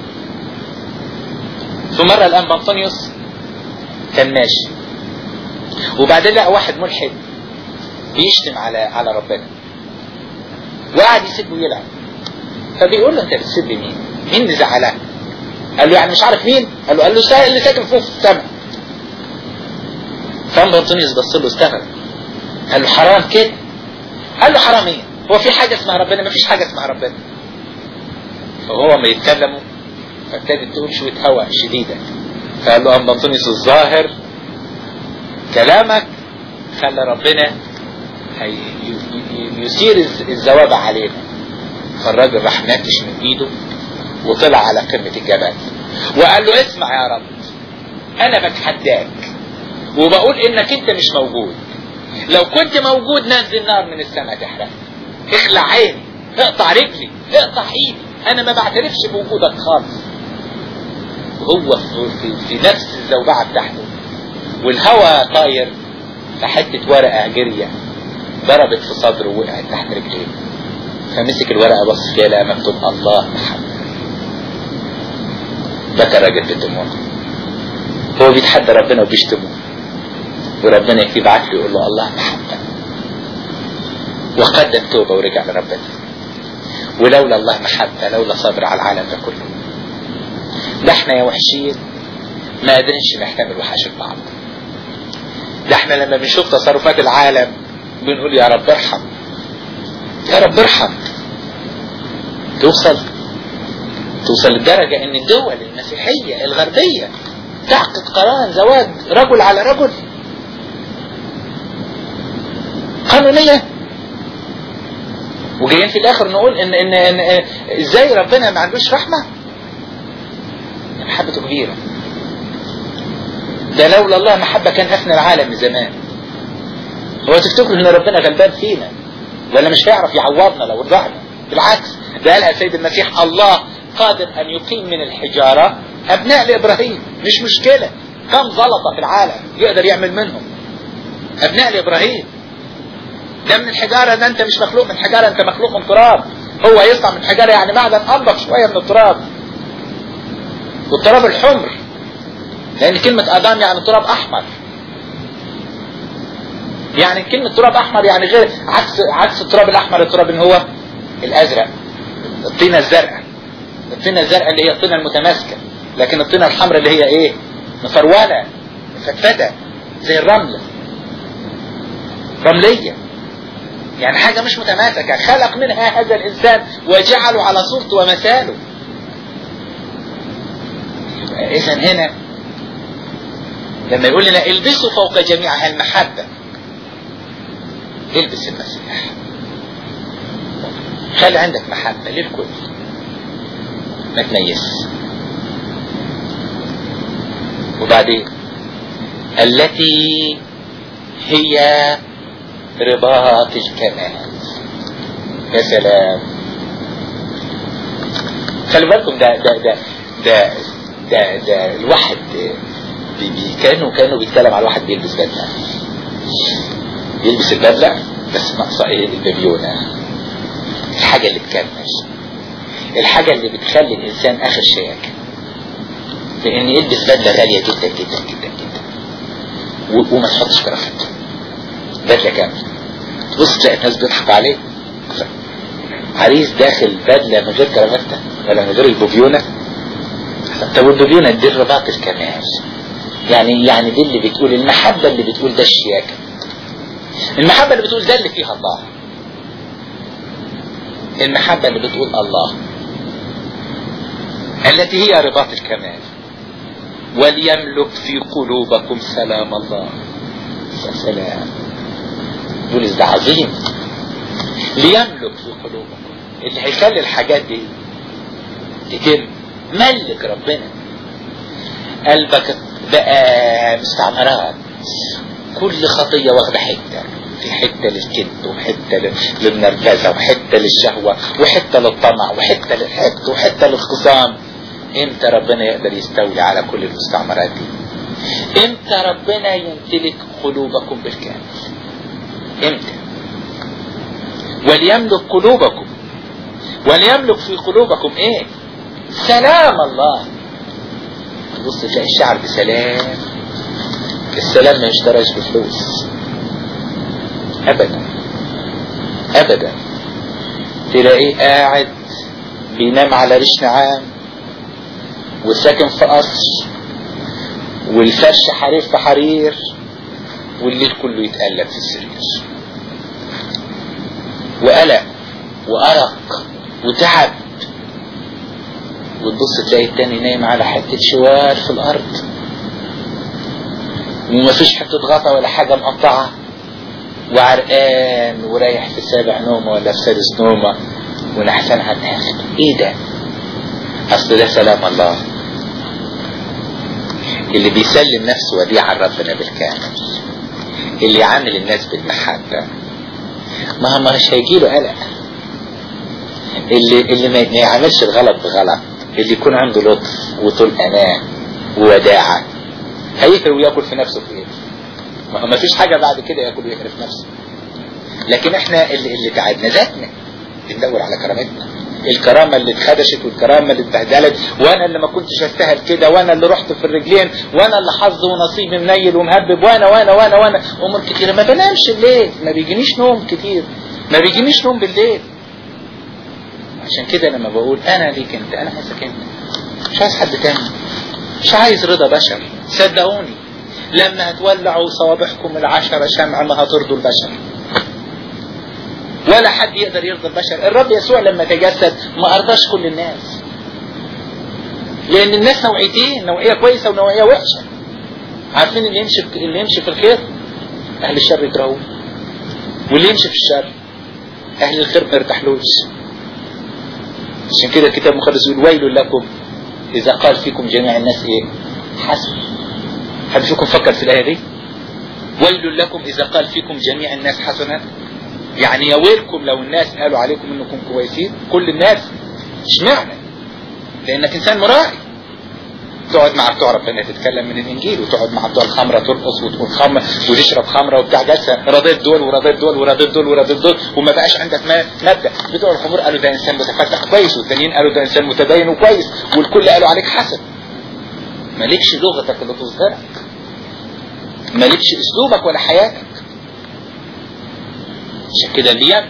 في مرة الآن بنطونيوس كان ماشي وبعدين لقى واحد ملحد بيشتم على على ربنا وقعد يسب ويلعب فبيقول له انت بتسب مين؟ مين اللي زعلك؟ قال له يعني مش عارف مين؟ قال له قال له سا- اللي ساكن فوق في السماء فقام بنطونيوس بص له استغرب قال له حرام كده قال له حرام ايه؟ هو في حاجه اسمها ربنا؟ ما فيش حاجه اسمها ربنا فهو ما يتكلموا فابتدت تقول شويه هواء شديده فقال له ام بنطونيوس الظاهر كلامك خلى ربنا هي- ي- ي- يثير الز- الزوابع علينا فالراجل راح ناتش من ايده وطلع على قمة الجبل وقال له اسمع يا رب انا بتحداك وبقول انك انت مش موجود لو كنت موجود نزل نار من السماء تحرق اخلع عيني اقطع رجلي اقطع ايدي انا ما بعترفش بوجودك خالص هو في, في, في نفس الزوبعة بتاعته والهواء طاير فحتة ورقة جرية ضربت في صدره ووقعت تحت رجليه فمسك الورقة بص فيها لقى مكتوب الله محمد بكى الراجل بالدموع هو بيتحدى ربنا وبيشتمه وربنا يبعت له يقول له الله محمد وقدم توبة ورجع لربنا ولولا الله محبة لولا صبر على العالم ده كله ده احنا يا وحشين ما قادرينش نحتمل وحشة بعض ده احنا لما بنشوف تصرفات العالم بنقول يا رب ارحم يا رب ارحم توصل توصل لدرجة ان الدول المسيحية الغربية تعقد قرار زواج رجل على رجل قانونية وجايين في الاخر نقول ان ان, إن, إن ازاي ربنا ما عندوش رحمة محبته كبيرة ده لولا الله محبة كان افنى العالم من زمان هو تفتكروا ان ربنا غلبان فينا ولا مش هيعرف يعوضنا لو رجعنا بالعكس ده قالها سيد المسيح الله قادر ان يقيم من الحجارة ابناء لابراهيم مش مشكلة كم زلطة في العالم يقدر يعمل منهم ابناء لابراهيم ده من الحجارة ده انت مش مخلوق من حجارة انت مخلوق من تراب هو يطلع من حجارة يعني معدن انضف شوية من التراب والتراب الحمر لان كلمة ادم يعني تراب احمر يعني كلمة تراب احمر يعني غير عكس عكس التراب الاحمر التراب اللي هو الازرق الطينة الزرقاء الطينة الزرقاء اللي هي الطينة المتماسكة لكن الطينة الحمراء اللي هي ايه مفرولة مفتفتة زي الرملة رملية يعني حاجة مش متماسكة خلق منها هذا الإنسان وجعله على صورته ومثاله إذا هنا لما يقول لنا البسوا فوق جميعها المحبة البس المسيح خلي عندك محبة للكل ما تميز وبعدين التي هي رباط الكمال يا سلام خلي بالكم ده ده ده ده ده, ده الواحد بي بي كانوا كانوا بيتكلم على واحد بيلبس بدله يلبس البدله بس ناقصه ايه الببيونه الحاجه اللي تكمل الحاجه اللي بتخلي الانسان اخر شياكه لان يلبس بدله غاليه جدا جدا جدا جدا و- وما تحطش كرافته بدله كامله تبص تلاقي الناس بيضحكوا عليه عريس داخل بدله من غير كرافته ولا من غير البوبيونه طب والبوبيونه دي الرباط الكمال يعني يعني دي اللي بتقول المحبه اللي بتقول ده الشياكه المحبه اللي بتقول ده اللي فيها الله المحبه اللي بتقول الله التي هي رباط الكمال وليملك في قلوبكم سلام الله يا سلام بولس ده عظيم ليملك في قلوبكم اللي هيخلي الحاجات دي تتم ملك ربنا قلبك بقى مستعمرات كل خطية واخدة حتة في حتة للكذب وحتة لل- للنرفزة وحتة للشهوة وحتة للطمع وحتة للحقد وحتة للخصام امتى ربنا يقدر يستولي على كل المستعمرات دي امتى ربنا يمتلك قلوبكم بالكامل امتى وليملك قلوبكم وليملك في قلوبكم ايه سلام الله بص تلاقي الشعب بسلام السلام ما يشتراش بفلوس ابدا ابدا تلاقيه قاعد بينام على ريش نعام وساكن في قصر والفرش حرير في حرير والليل كله يتقلب في السرير وقلق وأرق وتعب وتبص تلاقي التاني نايم على حتة شوال في الأرض ومفيش حتة غطا ولا حاجة مقطعة وعرقان ورايح في سابع نومة ولا في سادس نومة ونحسن هتاخد ايه ده اصل ده سلام الله اللي بيسلم نفسه وديعة ربنا بالكامل اللي يعامل الناس بالمحبة ما ما مش هيجيله قلق اللي اللي ما ما يعملش الغلط بغلط اللي يكون عنده لطف وطول أناة ووداعة هيكل وياكل في نفسه في ايه ما هو ما فيش حاجة بعد كده ياكل ويكرف نفسه لكن احنا اللي, اللي تعبنا ذاتنا بندور على كرامتنا الكرامة اللي اتخدشت والكرامة اللي اتبهدلت وانا اللي ما كنتش استاهل كده وانا اللي رحت في الرجلين وانا اللي حظي ونصيبي منيل ومهبب وانا وانا وانا وانا امور كتيرة ما بنامش الليل ما بيجينيش نوم كتير ما بيجينيش نوم بالليل عشان كده لما بقول انا ليك انت انا عايزك انت مش عايز حد تاني مش عايز رضا بشر صدقوني لما هتولعوا صوابعكم العشرة شمع ما هترضوا البشر ولا حد يقدر يرضي البشر الرب يسوع لما تجسد ما ارضاش كل الناس لان الناس نوعيتين نوعيه كويسه ونوعيه وحشه عارفين اللي يمشي في اللي يمشي في الخير اهل الشر يكرهوه واللي يمشي في الشر اهل الخير ما يرتاحلوش عشان كده الكتاب المقدس يقول ويل لكم اذا قال فيكم جميع الناس ايه حسن حد فيكم فكر في الايه دي ويل لكم اذا قال فيكم جميع الناس حسنا يعني يا ويلكم لو الناس قالوا عليكم انكم كويسين كل الناس اشمعنى لانك انسان مراعي تقعد مع بتوع ربنا تتكلم من الانجيل وتقعد مع بتوع الخمره ترقص وتقول خمر وتشرب خمره وبتاع جلسه رضيت دول ورضيت دول ورضيت دول ورضيت دول وما بقاش عندك مبدا بتوع الخمور قالوا ده انسان متفتح كويس والتانيين قالوا ده انسان متدين وكويس والكل قالوا عليك حسن مالكش لغتك اللي تصدرك مالكش اسلوبك ولا حياتك عشان كده ليملك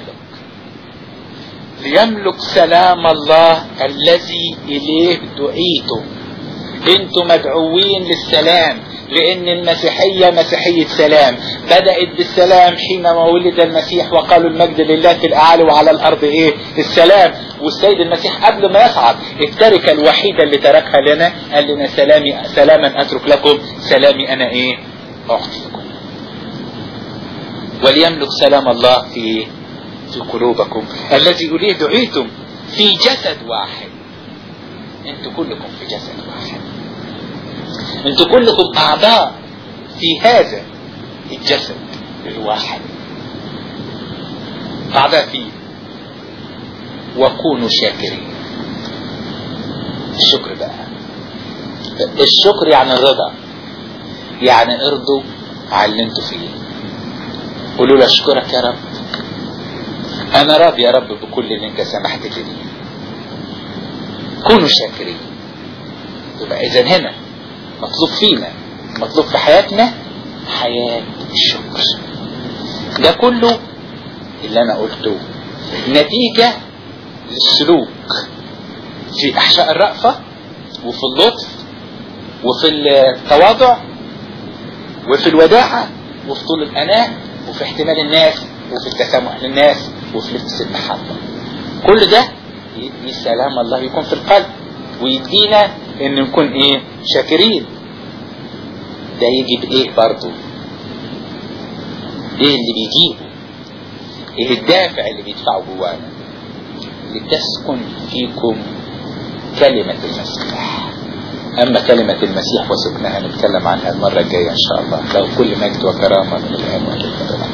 ليملك سلام الله الذي إليه دعيتم انتم مدعوين للسلام لأن المسيحية مسيحية سلام بدأت بالسلام حينما ولد المسيح وقالوا المجد لله في الأعالي وعلى الأرض إيه السلام والسيد المسيح قبل ما يصعد التركة الوحيدة اللي تركها لنا قال لنا سلامي سلاما أترك لكم سلامي أنا إيه أعطيكم وليملك سلام الله في في قلوبكم الذي إليه دعيتم في جسد واحد انتوا كلكم في جسد واحد انتوا كلكم أعضاء في هذا الجسد الواحد أعضاء فيه وكونوا شاكرين الشكر بقى الشكر يعني الرضا يعني ارضوا على اللي انتوا فيه قولوا له اشكرك يا رب انا راضي يا رب بكل اللي انت سمحت لي بيه كونوا شاكرين يبقى اذا هنا مطلوب فينا مطلوب في حياتنا حياة الشكر ده كله اللي انا قلته نتيجة للسلوك في احشاء الرأفة وفي اللطف وفي التواضع وفي الوداعة وفي طول الأناة وفي احتمال الناس وفي التسامح للناس وفي لبس المحبة كل ده يدي سلام الله يكون في القلب ويدينا ان نكون ايه شاكرين ده يجي بايه برضه ايه اللي بيجيبه ايه الدافع اللي بيدفعه جوانا لتسكن فيكم كلمة المسيح أما كلمة المسيح وسكنها نتكلم عنها المرة الجاية إن شاء الله له كل مجد وكرامة من الآن والأبد